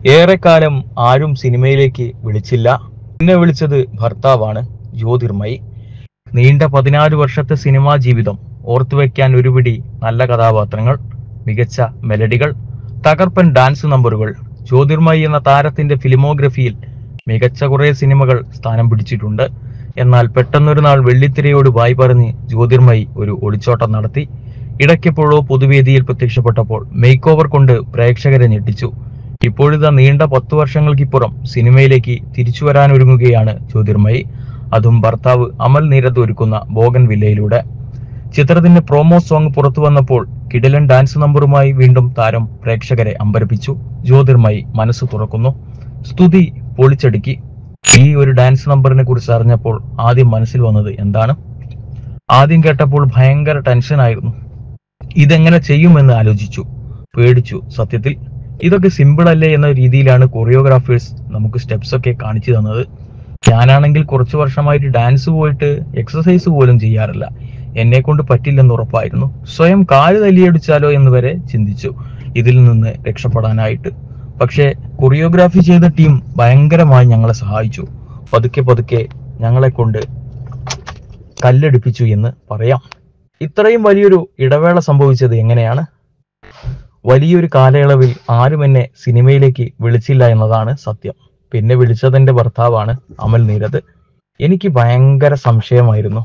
ഏറെക്കാലം ആരും സിനിമയിലേക്ക് വിളിച്ചില്ല എന്നെ വിളിച്ചത് ഭർത്താവാണ് ജ്യോതിർമയി നീണ്ട പതിനാല് വർഷത്തെ സിനിമാ ജീവിതം ഓർത്തുവെക്കാൻ ഒരുപിടി നല്ല കഥാപാത്രങ്ങൾ മികച്ച മെലഡികൾ തകർപ്പൻ ഡാൻസ് നമ്പറുകൾ ജ്യോതിർമയി എന്ന താരത്തിന്റെ ഫിലിമോഗ്രഫിയിൽ മികച്ച കുറെ സിനിമകൾ സ്ഥാനം പിടിച്ചിട്ടുണ്ട് എന്നാൽ പെട്ടെന്നൊരു നാൾ വെള്ളിത്തിരയോട് വായി പറഞ്ഞ് ജ്യോതിർമയി ഒരു ഒളിച്ചോട്ടം നടത്തി ഇടയ്ക്കെപ്പോഴോ പൊതുവേദിയിൽ പ്രത്യക്ഷപ്പെട്ടപ്പോൾ മേക്ക് ഓവർ കൊണ്ട് പ്രേക്ഷകരെ ഞെട്ടിച്ചു ഇപ്പോഴിതാ നീണ്ട പത്തു വർഷങ്ങൾക്കിപ്പുറം സിനിമയിലേക്ക് തിരിച്ചു വരാനൊരുങ്ങുകയാണ് ജ്യോതിർമയി അതും ഭർത്താവ് അമൽ നീരദ് ഒരുക്കുന്ന ബോഗൻ വില്ലയിലൂടെ ചിത്രത്തിന്റെ പ്രോമോ സോങ് പുറത്തു വന്നപ്പോൾ കിടിലൻ ഡാൻസ് നമ്പറുമായി വീണ്ടും താരം പ്രേക്ഷകരെ അമ്പരപ്പിച്ചു ജ്യോതിർമയി മനസ്സ് തുറക്കുന്നു സ്തുതി പൊളിച്ചടുക്കി ഈ ഒരു ഡാൻസ് നമ്പറിനെ കുറിച്ച് അറിഞ്ഞപ്പോൾ ആദ്യം മനസ്സിൽ വന്നത് എന്താണ് ആദ്യം കേട്ടപ്പോൾ ഭയങ്കര ടെൻഷനായിരുന്നു ഇതെങ്ങനെ ചെയ്യുമെന്ന് ആലോചിച്ചു പേടിച്ചു സത്യത്തിൽ ഇതൊക്കെ സിമ്പിൾ അല്ലേ എന്ന രീതിയിലാണ് കൊറിയോഗ്രാഫേഴ്സ് നമുക്ക് സ്റ്റെപ്സ് ഒക്കെ കാണിച്ചു തന്നത് ഞാനാണെങ്കിൽ കുറച്ചു വർഷമായിട്ട് ഡാൻസ് പോയിട്ട് എക്സസൈസ് പോലും ചെയ്യാറില്ല എന്നെ കൊണ്ട് പറ്റില്ലെന്ന് ഉറപ്പായിരുന്നു സ്വയം കാല് തല്ലിയടിച്ചാലോ എന്ന് വരെ ചിന്തിച്ചു ഇതിൽ നിന്ന് രക്ഷപ്പെടാനായിട്ട് പക്ഷേ കൊറിയോഗ്രാഫി ചെയ്ത ടീം ഭയങ്കരമായി ഞങ്ങളെ സഹായിച്ചു പതുക്കെ പതുക്കെ ഞങ്ങളെ കൊണ്ട് കല്ലെടുപ്പിച്ചു എന്ന് പറയാം ഇത്രയും വലിയൊരു ഇടവേള സംഭവിച്ചത് എങ്ങനെയാണ് വലിയൊരു കാലയളവിൽ ആരും എന്നെ സിനിമയിലേക്ക് വിളിച്ചില്ല എന്നതാണ് സത്യം പിന്നെ വിളിച്ചതെന്റെ ഭർത്താവാണ് അമൽ നീരദ് എനിക്ക് ഭയങ്കര സംശയമായിരുന്നു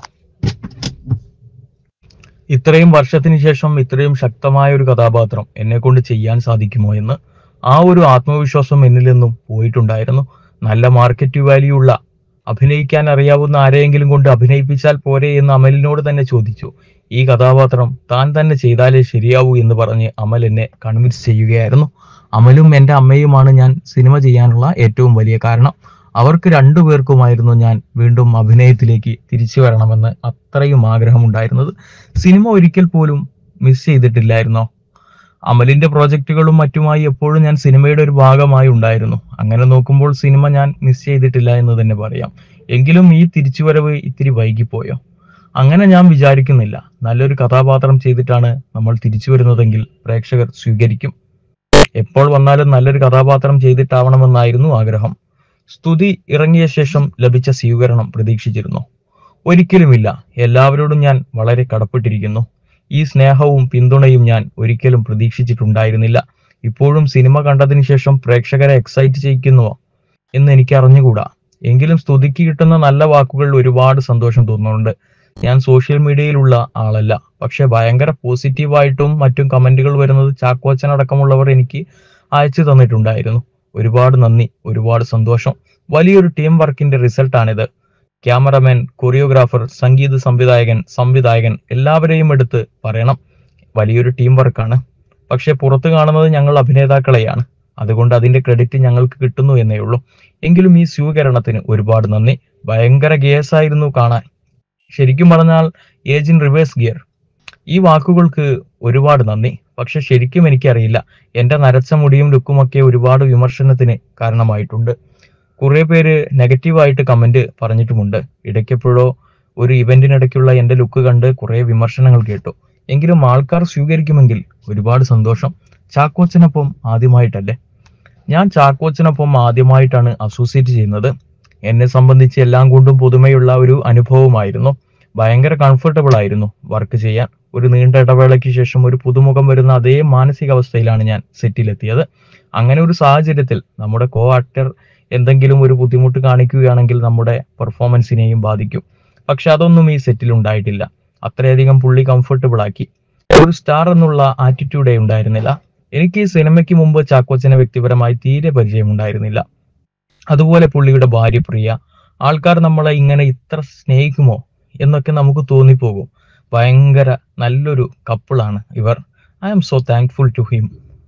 ഇത്രയും വർഷത്തിന് ശേഷം ഇത്രയും ശക്തമായ ഒരു കഥാപാത്രം എന്നെ കൊണ്ട് ചെയ്യാൻ സാധിക്കുമോ എന്ന് ആ ഒരു ആത്മവിശ്വാസം എന്നിൽ നിന്നും പോയിട്ടുണ്ടായിരുന്നു നല്ല മാർക്കറ്റ് വാല്യൂ ഉള്ള അഭിനയിക്കാൻ അറിയാവുന്ന ആരെയെങ്കിലും കൊണ്ട് അഭിനയിപ്പിച്ചാൽ പോരെ എന്ന് അമലിനോട് തന്നെ ചോദിച്ചു ഈ കഥാപാത്രം താൻ തന്നെ ചെയ്താലേ ശരിയാവൂ എന്ന് പറഞ്ഞ് അമൽ എന്നെ കൺവിൻസ് ചെയ്യുകയായിരുന്നു അമലും എൻ്റെ അമ്മയുമാണ് ഞാൻ സിനിമ ചെയ്യാനുള്ള ഏറ്റവും വലിയ കാരണം അവർക്ക് രണ്ടുപേർക്കുമായിരുന്നു ഞാൻ വീണ്ടും അഭിനയത്തിലേക്ക് തിരിച്ചു വരണമെന്ന് അത്രയും ആഗ്രഹമുണ്ടായിരുന്നത് സിനിമ ഒരിക്കൽ പോലും മിസ് ചെയ്തിട്ടില്ലായിരുന്നോ അമലിന്റെ പ്രോജക്റ്റുകളും മറ്റുമായി എപ്പോഴും ഞാൻ സിനിമയുടെ ഒരു ഭാഗമായി ഉണ്ടായിരുന്നു അങ്ങനെ നോക്കുമ്പോൾ സിനിമ ഞാൻ മിസ് ചെയ്തിട്ടില്ല എന്ന് തന്നെ പറയാം എങ്കിലും ഈ തിരിച്ചുവരവ് ഇത്തിരി വൈകിപ്പോയോ അങ്ങനെ ഞാൻ വിചാരിക്കുന്നില്ല നല്ലൊരു കഥാപാത്രം ചെയ്തിട്ടാണ് നമ്മൾ തിരിച്ചു വരുന്നതെങ്കിൽ പ്രേക്ഷകർ സ്വീകരിക്കും എപ്പോൾ വന്നാലും നല്ലൊരു കഥാപാത്രം ചെയ്തിട്ടാവണമെന്നായിരുന്നു ആഗ്രഹം സ്തുതി ഇറങ്ങിയ ശേഷം ലഭിച്ച സ്വീകരണം പ്രതീക്ഷിച്ചിരുന്നു ഒരിക്കലുമില്ല എല്ലാവരോടും ഞാൻ വളരെ കടപ്പെട്ടിരിക്കുന്നു ഈ സ്നേഹവും പിന്തുണയും ഞാൻ ഒരിക്കലും പ്രതീക്ഷിച്ചിട്ടുണ്ടായിരുന്നില്ല ഇപ്പോഴും സിനിമ കണ്ടതിന് ശേഷം പ്രേക്ഷകരെ എക്സൈറ്റ് ചെയ്യിക്കുന്നുവോ എന്ന് എനിക്ക് അറിഞ്ഞുകൂടാ എങ്കിലും സ്തുതിക്ക് കിട്ടുന്ന നല്ല വാക്കുകളിൽ ഒരുപാട് സന്തോഷം തോന്നുന്നുണ്ട് ഞാൻ സോഷ്യൽ മീഡിയയിലുള്ള ആളല്ല പക്ഷെ ഭയങ്കര പോസിറ്റീവായിട്ടും മറ്റും കമന്റുകൾ വരുന്നത് ചാക്കോച്ചൻ അടക്കമുള്ളവർ എനിക്ക് അയച്ചു തന്നിട്ടുണ്ടായിരുന്നു ഒരുപാട് നന്ദി ഒരുപാട് സന്തോഷം വലിയൊരു ടീം വർക്കിന്റെ റിസൾട്ടാണിത് ക്യാമറമാൻ കൊറിയോഗ്രാഫർ സംഗീത സംവിധായകൻ സംവിധായകൻ എല്ലാവരെയും എടുത്ത് പറയണം വലിയൊരു ടീം വർക്കാണ് പക്ഷെ പുറത്ത് കാണുന്നത് ഞങ്ങൾ അഭിനേതാക്കളെയാണ് അതുകൊണ്ട് അതിന്റെ ക്രെഡിറ്റ് ഞങ്ങൾക്ക് കിട്ടുന്നു എന്നേ ഉള്ളൂ എങ്കിലും ഈ സ്വീകരണത്തിന് ഒരുപാട് നന്ദി ഭയങ്കര ഗേസായിരുന്നു കാണാൻ ശരിക്കും പറഞ്ഞാൽ ഏജ് ഇൻ റിവേഴ്സ് ഗിയർ ഈ വാക്കുകൾക്ക് ഒരുപാട് നന്ദി പക്ഷെ ശരിക്കും എനിക്കറിയില്ല എന്റെ നരച്ച മുടിയും ലുക്കുമൊക്കെ ഒരുപാട് വിമർശനത്തിന് കാരണമായിട്ടുണ്ട് കുറെ പേര് നെഗറ്റീവായിട്ട് കമന്റ് പറഞ്ഞിട്ടുമുണ്ട് ഇടയ്ക്കെപ്പോഴോ ഒരു ഇവന്റിനിടയ്ക്കുള്ള എന്റെ ലുക്ക് കണ്ട് കുറെ വിമർശനങ്ങൾ കേട്ടു എങ്കിലും ആൾക്കാർ സ്വീകരിക്കുമെങ്കിൽ ഒരുപാട് സന്തോഷം ചാക്കോച്ചനൊപ്പം ആദ്യമായിട്ടല്ലേ ഞാൻ ചാക്കോച്ചനൊപ്പം ആദ്യമായിട്ടാണ് അസോസിയേറ്റ് ചെയ്യുന്നത് എന്നെ സംബന്ധിച്ച് എല്ലാം കൊണ്ടും പുതുമയുള്ള ഒരു അനുഭവമായിരുന്നു ഭയങ്കര കംഫർട്ടബിൾ ആയിരുന്നു വർക്ക് ചെയ്യാൻ ഒരു നീണ്ട ഇടവേളയ്ക്ക് ശേഷം ഒരു പുതുമുഖം വരുന്ന അതേ മാനസികാവസ്ഥയിലാണ് ഞാൻ സെറ്റിലെത്തിയത് അങ്ങനെ ഒരു സാഹചര്യത്തിൽ നമ്മുടെ കോ ആക്ടർ എന്തെങ്കിലും ഒരു ബുദ്ധിമുട്ട് കാണിക്കുകയാണെങ്കിൽ നമ്മുടെ പെർഫോമൻസിനെയും ബാധിക്കും പക്ഷെ അതൊന്നും ഈ സെറ്റിൽ ഉണ്ടായിട്ടില്ല അത്രയധികം പുള്ളി കംഫർട്ടബിൾ ആക്കി ഒരു സ്റ്റാർ എന്നുള്ള ആറ്റിറ്റ്യൂഡേ ഉണ്ടായിരുന്നില്ല എനിക്ക് ഈ സിനിമയ്ക്ക് മുമ്പ് ചാക്കോച്ചനെ വ്യക്തിപരമായി തീരെ പരിചയമുണ്ടായിരുന്നില്ല അതുപോലെ പുള്ളിയുടെ ഭാര്യ പ്രിയ ആൾക്കാർ നമ്മളെ ഇങ്ങനെ ഇത്ര സ്നേഹിക്കുമോ എന്നൊക്കെ നമുക്ക് തോന്നിപ്പോകും ഭയങ്കര നല്ലൊരു കപ്പിളാണ് ഇവർ I am so thankful to him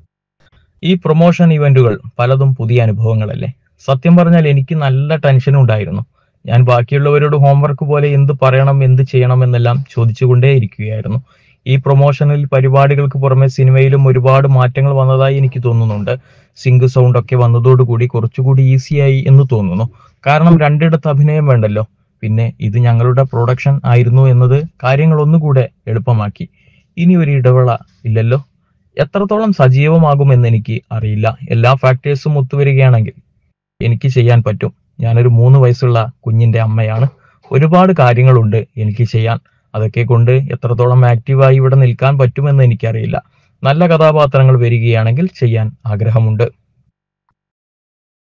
ഈ പ്രൊമോഷൻ ഇവന്റുകൾ പലതും പുതിയ അനുഭവങ്ങളല്ലേ സത്യം പറഞ്ഞാൽ എനിക്ക് നല്ല ടെൻഷൻ ഉണ്ടായിരുന്നു ഞാൻ ബാക്കിയുള്ളവരോട് ഹോംവർക്ക് പോലെ എന്ത് പറയണം എന്ത് ചെയ്യണം എന്നെല്ലാം ചോദിച്ചുകൊണ്ടേ ഇരിക്കുകയായിരുന്നു ഈ പ്രൊമോഷനിൽ പരിപാടികൾക്ക് പുറമെ സിനിമയിലും ഒരുപാട് മാറ്റങ്ങൾ വന്നതായി എനിക്ക് തോന്നുന്നുണ്ട് സിംഗ് സൗണ്ട് ഒക്കെ വന്നതോടുകൂടി കുറച്ചുകൂടി ഈസിയായി എന്ന് തോന്നുന്നു കാരണം രണ്ടിടത്ത് അഭിനയം വേണ്ടല്ലോ പിന്നെ ഇത് ഞങ്ങളുടെ പ്രൊഡക്ഷൻ ആയിരുന്നു എന്നത് കാര്യങ്ങൾ ഒന്നുകൂടെ എളുപ്പമാക്കി ഇനി ഒരു ഇടവേള ഇല്ലല്ലോ എത്രത്തോളം സജീവമാകുമെന്ന് എനിക്ക് അറിയില്ല എല്ലാ ഫാക്ടേഴ്സും ഒത്തുവരികയാണെങ്കിൽ എനിക്ക് ചെയ്യാൻ പറ്റും ഞാനൊരു മൂന്ന് വയസ്സുള്ള കുഞ്ഞിന്റെ അമ്മയാണ് ഒരുപാട് കാര്യങ്ങളുണ്ട് എനിക്ക് ചെയ്യാൻ അതൊക്കെ കൊണ്ട് എത്രത്തോളം ആക്റ്റീവായി ഇവിടെ നിൽക്കാൻ പറ്റുമെന്ന് എനിക്കറിയില്ല നല്ല കഥാപാത്രങ്ങൾ വരികയാണെങ്കിൽ ചെയ്യാൻ ആഗ്രഹമുണ്ട്